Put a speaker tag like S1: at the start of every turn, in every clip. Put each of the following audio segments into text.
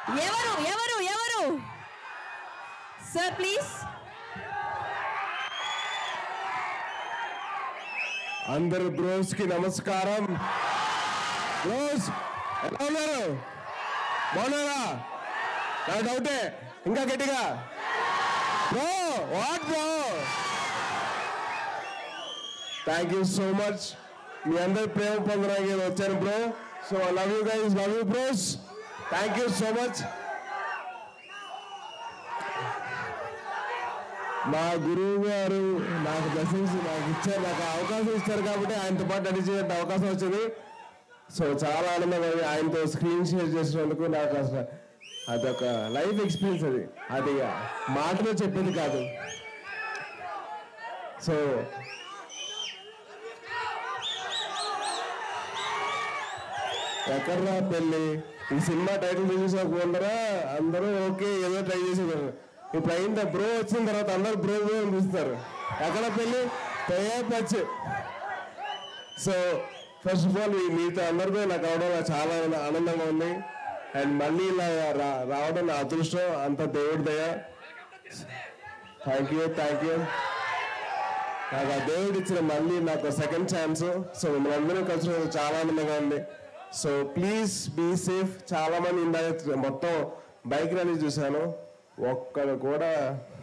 S1: ఎవరు ఎవరు ఎవరు సార్ ప్లీజ్
S2: అందరు బ్రోస్ కి నమస్కారం బ్రోస్ ఎలా ఉన్నారు బాగున్నారా నా డౌటే ఇంకా గట్టిగా bro what bro thank you so much మీ అందరి ప్రేమ పొందడానికి నేను వచ్చాను bro so love you guys love you bros thank you so much మా గురువు గారు నాకు బ్లెస్సింగ్స్ నాకు ఇచ్చారు నాకు అవకాశం ఇచ్చారు కాబట్టి ఆయనతో పాటు నడిచే అవకాశం వచ్చింది సో చాలా ఆనందంగా ఉంది. ఆయనతో స్క్రీన్ షేర్ చేసినందుకు నాకు అసలు అదొక లైఫ్ ఎక్స్పీరియన్స్ అది అది మాటలో చెప్పేది కాదు సో ఎక్కడ్రా పెళ్ళి ఈ సినిమా టైటిల్ రిలీజ్ అవ్వకుండా అందరూ ఓకే ఏదో ట్రై చేసేవారు ఇప్పుడు అయిందా బ్రో వచ్చిన తర్వాత అందరూ బ్రో బ్రో అని పిలుస్తారు ఎక్కడ పెళ్ళి పోయే పచ్చి సో ఫస్ట్ ఆఫ్ ఆల్ మీతో అందరితో నాకు అవడం నాకు చాలా ఆనందంగా ఉంది అండ్ మళ్ళీ ఇలా రా- రావడం నా అదృష్టం అంత దేవుడి దయ థ్యాంక్ యూ థ్యాంక్ యూ నాకు ఆ దేవుడు ఇచ్చిన మళ్ళీ నాకు సెకండ్ ఛాన్స్ సో మిమ్మల్ని అందరూ కలిసి చాలా ఆనందంగా ఉంది సో ప్లీజ్ బీ సేఫ్ చాలా మంది ఇందాక మొత్తం బైక్ ర్యాలీ చూశాను ఒక్కడు కూడా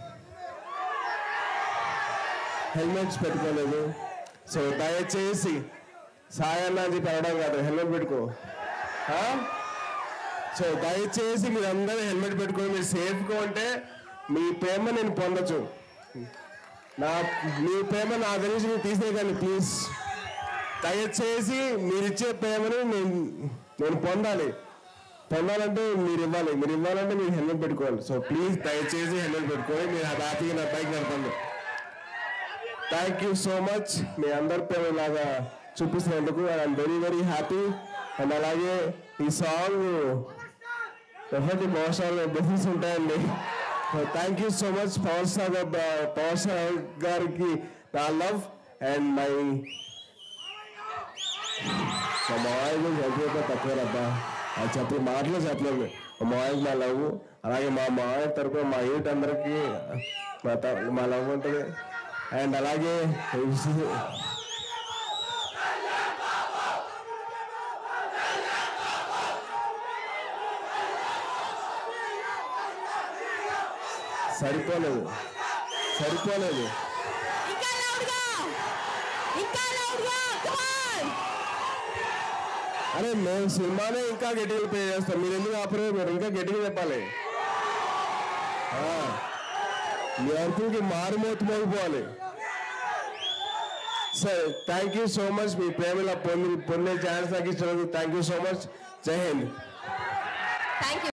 S2: హెల్మెట్స్ పెట్టుకోలేదు సో దయచేసి సాయన్న అని చెప్పి అనడం కాదు హెల్మెట్ పెట్టుకో ఆ? సో దయచేసి మీరు అందరూ హెల్మెట్ పెట్టుకొని మీరు సేఫ్గా ఉంటే మీ ప్రేమ నేను పొందొచ్చు నా మీ ప్రేమ నా గురించి మీరు తీసేయకండి ప్లీజ్ దయచేసి మీరు ఇచ్చే ప్రేమని నేను నేను పొందాలి పొందాలంటే మీరు ఇవ్వాలి మీరు ఇవ్వాలంటే మీరు హెల్మెట్ పెట్టుకోవాలి సో ప్లీజ్ దయచేసి హెల్మెట్ పెట్టుకోవాలి మీరు హ్యాపీగా నా బైక్ నడపండి థ్యాంక్ యూ సో మచ్ మీ అందరి పేరు ఇలాగా చూపిస్తున్నందుకు I'm very very happy and అలాగే ఈ song definitely power star benefits ఉంటాయండి thank you so much power star power star గారికి నా లవ్ అండ్ మై మా మామయ్య గురించి చెప్పేట తక్కువ రబ్బా అది చెప్పి మాటలో చెప్పలేదు మా మామయ్యకి మా లవ్ అలాగే మా మామయ్య తరపున మా యూనిట్ అందరికి మా త- మా లవ్ ఉంటుంది అండ్ అలాగే సరిపోలేదు సరిపోలేదు
S1: ఇంకా లౌడ్గా ఇంకా లౌడ్గా కమాన్
S2: అరే మేము సినిమానే ఇంకా గట్టిగా పే చేస్తాం మీరు ఎందుకు ఆపరే మీరు ఇంకా గట్టిగా చెప్పాలి ఆ, మీ అర్థంకి మారుమోతు మోగిపోవాలి సరే థ్యాంక్ యూ సో మచ్ మీ ప్రేమ ఇలా పొంది పొందే ఛాన్స్ నాకు ఇచ్చినందుకు థ్యాంక్ యూ సో మచ్ జై హింద్
S1: థ్యాంక్ యూ